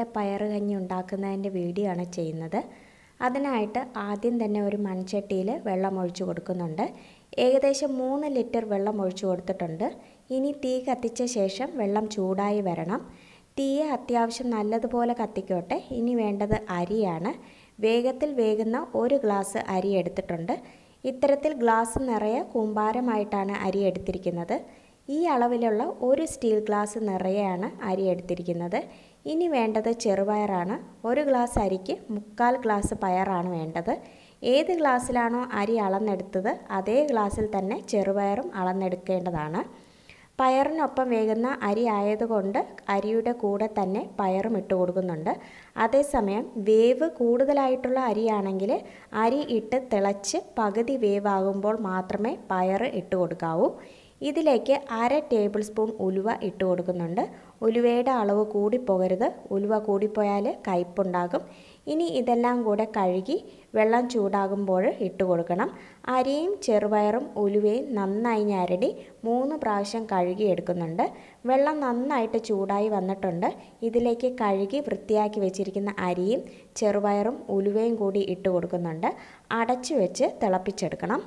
പയറ് കഞ്ഞി ഉണ്ടാക്കുന്നതിൻ്റെ വീഡിയോ ആണ് ചെയ്യുന്നത് അതിനായിട്ട് ആദ്യം തന്നെ ഒരു മൺചട്ടിയിൽ വെള്ളം ഒഴിച്ചു കൊടുക്കുന്നുണ്ട് ഏകദേശം മൂന്ന് ലിറ്റർ വെള്ളം ഒഴിച്ചു കൊടുത്തിട്ടുണ്ട് ഇനി തീ കത്തിച്ച ശേഷം വെള്ളം ചൂടായി വരണം തീയെ അത്യാവശ്യം നല്ലതുപോലെ കത്തിക്കോട്ടെ ഇനി വേണ്ടത് അരിയാണ് വേഗത്തിൽ വേകുന്ന ഒരു ഗ്ലാസ് അരി എടുത്തിട്ടുണ്ട് ഇത്തരത്തിൽ ഗ്ലാസ് നിറയെ കൂമ്പാരമായിട്ടാണ് അരി എടുത്തിരിക്കുന്നത് ഈ അളവിലുള്ള ഒരു സ്റ്റീൽ ഗ്ലാസ് നിറയെയാണ് അരി എടുത്തിരിക്കുന്നത് ഇനി വേണ്ടത് ചെറുപയറാണ് ഒരു ഗ്ലാസ് അരിക്ക് മുക്കാൽ ഗ്ലാസ് പയറാണ് വേണ്ടത് ഏത് ഗ്ലാസ്സിലാണോ അരി അളന്നെടുത്തത് അതേ ഗ്ലാസ്സിൽ തന്നെ ചെറുപയറും അളന്നെടുക്കേണ്ടതാണ് പയറിനൊപ്പം വേകുന്ന അരി ആയതുകൊണ്ട് അരിയുടെ കൂടെ തന്നെ പയറും ഇട്ട് കൊടുക്കുന്നുണ്ട് അതേസമയം വേവ് കൂടുതലായിട്ടുള്ള അരിയാണെങ്കിൽ അരി ഇട്ട് തിളച്ച് പകുതി വേവാകുമ്പോൾ മാത്രമേ പയർ ഇട്ട് കൊടുക്കാവൂ ഇതിലേക്ക് അര ടേബിൾ സ്പൂൺ ഉലുവ ഇട്ട് കൊടുക്കുന്നുണ്ട് ഉലുവയുടെ അളവ് കൂടിപ്പോകരുത് ഉലുവ കൂടിപ്പോയാൽ കയ്പുണ്ടാകും ഇനി ഇതെല്ലാം കൂടെ കഴുകി വെള്ളം ചൂടാകുമ്പോൾ ഇട്ട് കൊടുക്കണം അരിയും ചെറുപയറും ഉലുവയും നന്നായി ഞരടി മൂന്ന് പ്രാവശ്യം കഴുകി എടുക്കുന്നുണ്ട് വെള്ളം നന്നായിട്ട് ചൂടായി വന്നിട്ടുണ്ട് ഇതിലേക്ക് കഴുകി വൃത്തിയാക്കി വെച്ചിരിക്കുന്ന അരിയും ചെറുപയറും ഉലുവയും കൂടി ഇട്ട് കൊടുക്കുന്നുണ്ട് അടച്ചു വെച്ച് തിളപ്പിച്ചെടുക്കണം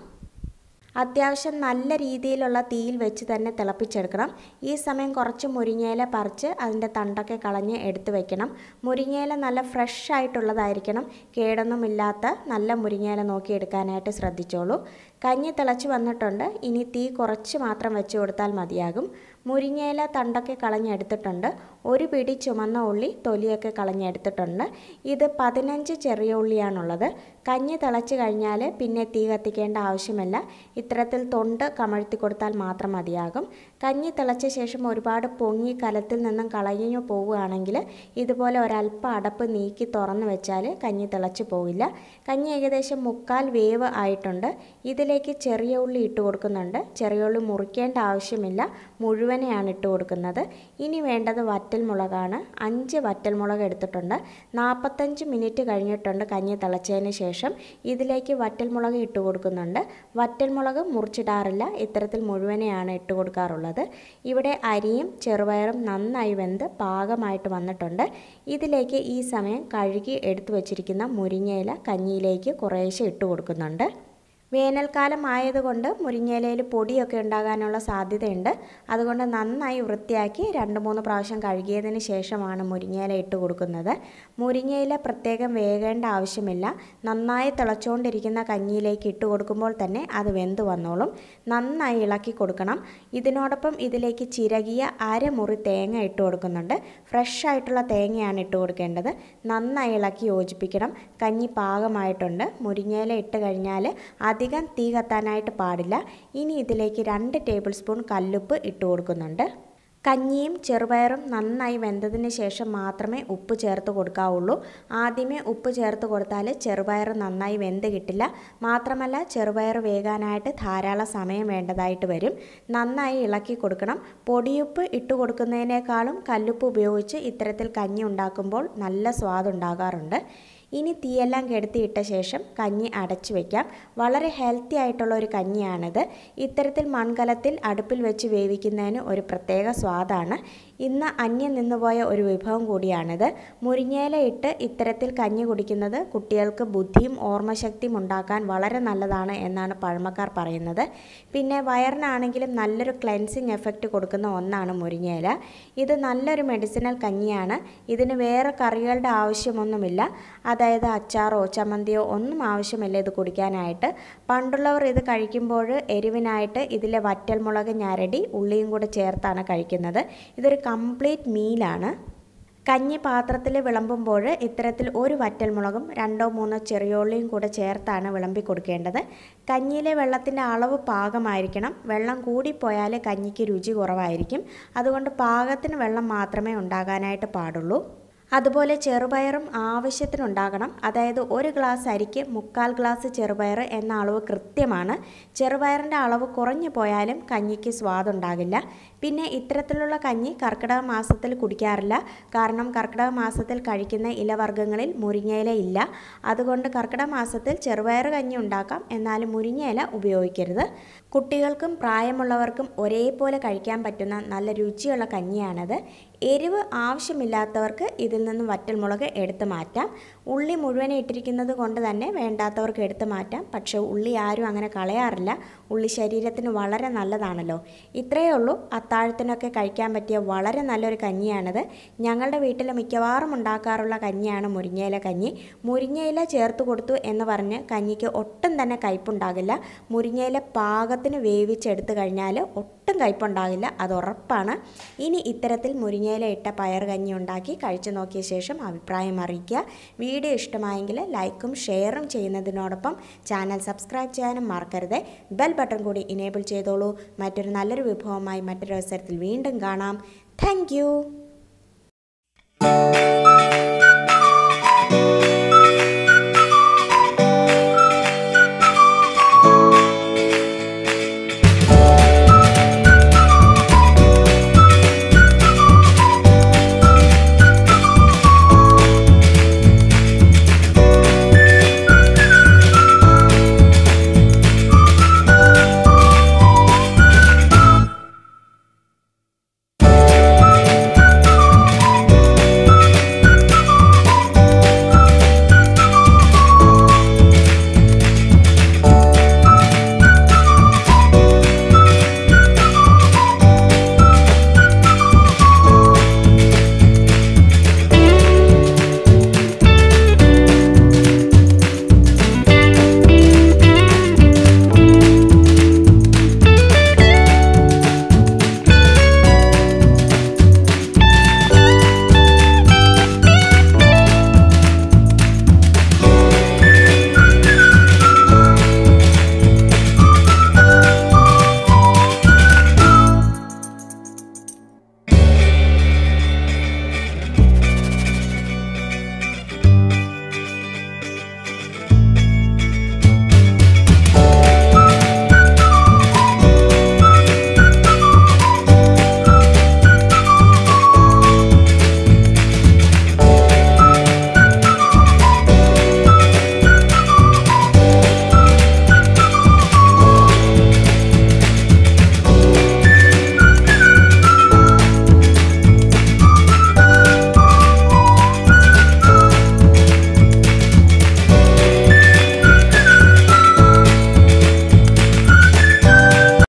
അത്യാവശ്യം നല്ല രീതിയിലുള്ള തീയിൽ വെച്ച് തന്നെ തിളപ്പിച്ചെടുക്കണം ഈ സമയം കുറച്ച് മുരിങ്ങയില പറിച്ച് അതിൻ്റെ തണ്ടൊക്കെ കളഞ്ഞ് എടുത്ത് വെക്കണം മുരിങ്ങയില നല്ല ഫ്രഷ് ആയിട്ടുള്ളതായിരിക്കണം കേടൊന്നുമില്ലാത്ത നല്ല മുരിങ്ങയില നോക്കി എടുക്കാനായിട്ട് ശ്രദ്ധിച്ചോളൂ കഞ്ഞി തിളച്ച് വന്നിട്ടുണ്ട് ഇനി തീ കുറച്ച് മാത്രം വെച്ച് കൊടുത്താൽ മതിയാകും മുരിങ്ങയില തണ്ടൊക്കെ കളഞ്ഞെടുത്തിട്ടുണ്ട് ഒരു പിടി ചുമന്ന ഉള്ളി തൊലിയൊക്കെ കളഞ്ഞെടുത്തിട്ടുണ്ട് ഇത് പതിനഞ്ച് ചെറിയ ഉള്ളിയാണുള്ളത് കഞ്ഞി തിളച്ച് കഴിഞ്ഞാൽ പിന്നെ തീ കത്തിക്കേണ്ട ആവശ്യമില്ല ഇത്തരത്തിൽ തൊണ്ട് കമഴ്ത്തി കൊടുത്താൽ മാത്രം മതിയാകും കഞ്ഞി തിളച്ച ശേഷം ഒരുപാട് പൊങ്ങി കലത്തിൽ നിന്നും കളഞ്ഞു പോവുകയാണെങ്കിൽ ഇതുപോലെ ഒരല്പം അടപ്പ് നീക്കി തുറന്ന് വെച്ചാൽ കഞ്ഞി തിളച്ച് പോവില്ല കഞ്ഞി ഏകദേശം മുക്കാൽ വേവ് ആയിട്ടുണ്ട് ഇതിലേക്ക് ചെറിയ ഉള്ളി ഇട്ട് കൊടുക്കുന്നുണ്ട് ചെറിയ ഉള്ളി മുറിക്കേണ്ട ആവശ്യമില്ല മുഴുവനെയാണ് ഇട്ട് കൊടുക്കുന്നത് ഇനി വേണ്ടത് വറ്റൽ മുളകാണ് അഞ്ച് വറ്റൽ മുളക് എടുത്തിട്ടുണ്ട് നാൽപ്പത്തഞ്ച് മിനിറ്റ് കഴിഞ്ഞിട്ടുണ്ട് കഞ്ഞി തിളച്ചതിന് ശേഷം ഇതിലേക്ക് വറ്റൽ മുളക് ഇട്ട് കൊടുക്കുന്നുണ്ട് വറ്റൽ മുളക് മുറിച്ചിടാറില്ല ഇത്തരത്തിൽ മുഴുവനെയാണ് ഇട്ട് കൊടുക്കാറുള്ളത് ഇവിടെ അരിയും ചെറുപയറും നന്നായി വെന്ത് പാകമായിട്ട് വന്നിട്ടുണ്ട് ഇതിലേക്ക് ഈ സമയം കഴുകി എടുത്തു വച്ചിരിക്കുന്ന മുരിങ്ങയില കഞ്ഞിയിലേക്ക് കുറേശ്ശെ ഇട്ട് കൊടുക്കുന്നുണ്ട് വേനൽക്കാലം ആയതുകൊണ്ട് മുരിങ്ങയിലയിൽ പൊടിയൊക്കെ ഉണ്ടാകാനുള്ള സാധ്യതയുണ്ട് അതുകൊണ്ട് നന്നായി വൃത്തിയാക്കി രണ്ട് മൂന്ന് പ്രാവശ്യം കഴുകിയതിന് ശേഷമാണ് മുരിങ്ങയില ഇട്ട് കൊടുക്കുന്നത് മുരിങ്ങയില പ്രത്യേകം വേകേണ്ട ആവശ്യമില്ല നന്നായി തിളച്ചുകൊണ്ടിരിക്കുന്ന കഞ്ഞിയിലേക്ക് ഇട്ട് കൊടുക്കുമ്പോൾ തന്നെ അത് വെന്ത് വന്നോളും നന്നായി ഇളക്കി കൊടുക്കണം ഇതിനോടൊപ്പം ഇതിലേക്ക് ചിരകിയ അരമുറി തേങ്ങ ഇട്ട് കൊടുക്കുന്നുണ്ട് ഫ്രഷ് ആയിട്ടുള്ള തേങ്ങയാണ് ഇട്ട് കൊടുക്കേണ്ടത് നന്നായി ഇളക്കി യോജിപ്പിക്കണം കഞ്ഞി പാകമായിട്ടുണ്ട് മുരിങ്ങയില ഇട്ട് കഴിഞ്ഞാൽ അധികം തീ കത്താനായിട്ട് പാടില്ല ഇനി ഇതിലേക്ക് രണ്ട് ടേബിൾ സ്പൂൺ കല്ലുപ്പ് ഇട്ട് കൊടുക്കുന്നുണ്ട് കഞ്ഞിയും ചെറുപയറും നന്നായി വെന്തതിന് ശേഷം മാത്രമേ ഉപ്പ് ചേർത്ത് കൊടുക്കാവുള്ളൂ ആദ്യമേ ഉപ്പ് ചേർത്ത് കൊടുത്താൽ ചെറുപയർ നന്നായി വെന്ത് കിട്ടില്ല മാത്രമല്ല ചെറുപയർ വേകാനായിട്ട് ധാരാളം സമയം വേണ്ടതായിട്ട് വരും നന്നായി ഇളക്കി കൊടുക്കണം പൊടിയുപ്പ് ഇട്ട് കൊടുക്കുന്നതിനേക്കാളും കല്ലുപ്പ് ഉപയോഗിച്ച് ഇത്തരത്തിൽ കഞ്ഞി ഉണ്ടാക്കുമ്പോൾ നല്ല സ്വാദുണ്ടാകാറുണ്ട് ഇനി തീയെല്ലാം കെടുത്തിയിട്ട ശേഷം കഞ്ഞി അടച്ചു വയ്ക്കാം വളരെ ഹെൽത്തി ആയിട്ടുള്ള ഒരു കഞ്ഞിയാണിത് ഇത്തരത്തിൽ മൺകലത്തിൽ അടുപ്പിൽ വെച്ച് വേവിക്കുന്നതിന് ഒരു പ്രത്യേക സ്വാദാണ് ഇന്ന് അന്യം നിന്നുപോയ ഒരു വിഭവം കൂടിയാണിത് മുരിങ്ങയില ഇട്ട് ഇത്തരത്തിൽ കഞ്ഞി കുടിക്കുന്നത് കുട്ടികൾക്ക് ബുദ്ധിയും ഓർമ്മശക്തിയും ഉണ്ടാക്കാൻ വളരെ നല്ലതാണ് എന്നാണ് പഴമക്കാർ പറയുന്നത് പിന്നെ വയറിനാണെങ്കിലും നല്ലൊരു ക്ലെൻസിങ് എഫക്റ്റ് കൊടുക്കുന്ന ഒന്നാണ് മുരിങ്ങയില ഇത് നല്ലൊരു മെഡിസിനൽ കഞ്ഞിയാണ് ഇതിന് വേറെ കറികളുടെ ആവശ്യമൊന്നുമില്ല അതായത് അച്ചാറോ ചമ്മന്തിയോ ഒന്നും ആവശ്യമില്ല ഇത് കുടിക്കാനായിട്ട് പണ്ടുള്ളവർ ഇത് കഴിക്കുമ്പോൾ എരിവിനായിട്ട് ഇതിലെ വറ്റൽമുളക് ഞരടി ഉള്ളിയും കൂടെ ചേർത്താണ് കഴിക്കുന്നത് ഇതൊരു കംപ്ലീറ്റ് മീലാണ് കഞ്ഞി പാത്രത്തിൽ വിളമ്പുമ്പോൾ ഇത്തരത്തിൽ ഒരു വറ്റൽമുളകും രണ്ടോ മൂന്നോ ചെറിയുള്ളിയും കൂടെ ചേർത്താണ് വിളമ്പി കൊടുക്കേണ്ടത് കഞ്ഞിയിലെ വെള്ളത്തിൻ്റെ അളവ് പാകമായിരിക്കണം വെള്ളം കൂടിപ്പോയാൽ കഞ്ഞിക്ക് രുചി കുറവായിരിക്കും അതുകൊണ്ട് പാകത്തിന് വെള്ളം മാത്രമേ ഉണ്ടാകാനായിട്ട് പാടുള്ളൂ അതുപോലെ ചെറുപയറും ആവശ്യത്തിനുണ്ടാകണം അതായത് ഒരു ഗ്ലാസ് അരിക്ക് മുക്കാൽ ഗ്ലാസ് ചെറുപയർ എന്ന അളവ് കൃത്യമാണ് ചെറുപയറിൻ്റെ അളവ് കുറഞ്ഞു പോയാലും കഞ്ഞിക്ക് സ്വാദുണ്ടാകില്ല പിന്നെ ഇത്തരത്തിലുള്ള കഞ്ഞി കർക്കിടക മാസത്തിൽ കുടിക്കാറില്ല കാരണം കർക്കിടക മാസത്തിൽ കഴിക്കുന്ന ഇലവർഗ്ഗങ്ങളിൽ മുരിങ്ങയില ഇല്ല അതുകൊണ്ട് കർക്കിടക മാസത്തിൽ ചെറുപയർ കഞ്ഞി ഉണ്ടാക്കാം എന്നാലും മുരിങ്ങയില ഉപയോഗിക്കരുത് കുട്ടികൾക്കും പ്രായമുള്ളവർക്കും ഒരേപോലെ കഴിക്കാൻ പറ്റുന്ന നല്ല രുചിയുള്ള കഞ്ഞിയാണത് എരിവ് ആവശ്യമില്ലാത്തവർക്ക് ഇതിൽ നിന്നും വറ്റൽമുളക് എടുത്തു മാറ്റാം ഉള്ളി മുഴുവൻ ഇട്ടിരിക്കുന്നത് കൊണ്ട് തന്നെ വേണ്ടാത്തവർക്ക് എടുത്തു മാറ്റാം പക്ഷേ ഉള്ളി ആരും അങ്ങനെ കളയാറില്ല ഉള്ളി ശരീരത്തിന് വളരെ നല്ലതാണല്ലോ ഇത്രയേ ഉള്ളൂ അത്താഴത്തിനൊക്കെ കഴിക്കാൻ പറ്റിയ വളരെ നല്ലൊരു കഞ്ഞിയാണിത് ഞങ്ങളുടെ വീട്ടിൽ മിക്കവാറും ഉണ്ടാക്കാറുള്ള കഞ്ഞിയാണ് മുരിങ്ങയില കഞ്ഞി മുരിങ്ങയില ചേർത്ത് കൊടുത്തു എന്ന് പറഞ്ഞ് കഞ്ഞിക്ക് ഒട്ടും തന്നെ കയ്പുണ്ടാകില്ല മുരിങ്ങയില പാകത്തിന് വേവിച്ചെടുത്ത് കഴിഞ്ഞാൽ ഒട്ടും കയ്പുണ്ടാകില്ല അത് ഉറപ്പാണ് ഇനി ഇത്തരത്തിൽ മുരിങ്ങയില ഇട്ട പയർ കഞ്ഞി ഉണ്ടാക്കി കഴിച്ചു നോക്കിയ ശേഷം അഭിപ്രായം അറിയിക്കുക വീഡിയോ ഇഷ്ടമായെങ്കിൽ ലൈക്കും ഷെയറും ചെയ്യുന്നതിനോടൊപ്പം ചാനൽ സബ്സ്ക്രൈബ് ചെയ്യാനും മറക്കരുത് ബെൽ ബട്ടൺ കൂടി ഇനേബിൾ ചെയ്തോളൂ മറ്റൊരു നല്ലൊരു വിഭവമായി മറ്റൊരു അവസരത്തിൽ വീണ്ടും കാണാം താങ്ക്